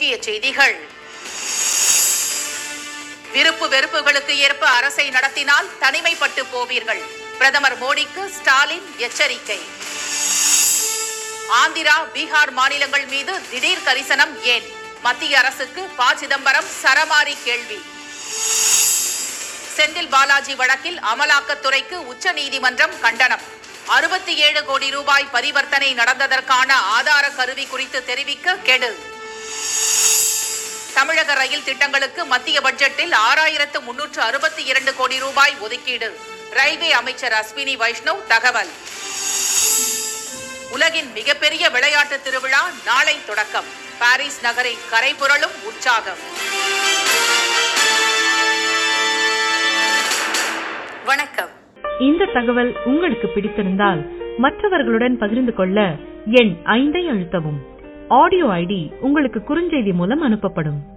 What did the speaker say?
முக்கிய செய்திகள் விருப்பு வெறுப்புகளுக்கு ஏற்ப அரசை நடத்தினால் தனிமைப்பட்டு போவீர்கள் பிரதமர் மோடிக்கு ஸ்டாலின் எச்சரிக்கை ஆந்திரா பீகார் மாநிலங்கள் மீது திடீர் கரிசனம் ஏன் மத்திய அரசுக்கு ப சிதம்பரம் சரமாரி கேள்வி செந்தில் பாலாஜி வழக்கில் அமலாக்கத்துறைக்கு உச்சநீதிமன்றம் கண்டனம் அறுபத்தி ஏழு கோடி ரூபாய் பரிவர்த்தனை நடந்ததற்கான ஆதார கருவி குறித்து தெரிவிக்க கெடு தமிழக ரயில் திட்டங்களுக்கு மத்திய பட்ஜெட்டில் ஆறாயிரத்து முன்னூற்று அறுபத்தி இரண்டு கோடி ரூபாய் ஒதுக்கீடு ரயில்வே அமைச்சர் அஸ்வினி வைஷ்ணவ் தகவல் உலகின் மிகப்பெரிய விளையாட்டு திருவிழா நாளை தொடக்கம் பாரிஸ் நகரில் கரைபுரளும் உற்சாகம் வணக்கம் இந்த தகவல் உங்களுக்கு பிடித்திருந்தால் மற்றவர்களுடன் பகிர்ந்து கொள்ள எண் ஐந்தை அழுத்தவும் ஆடியோ ஐடி உங்களுக்கு குறுஞ்செய்தி மூலம் அனுப்பப்படும்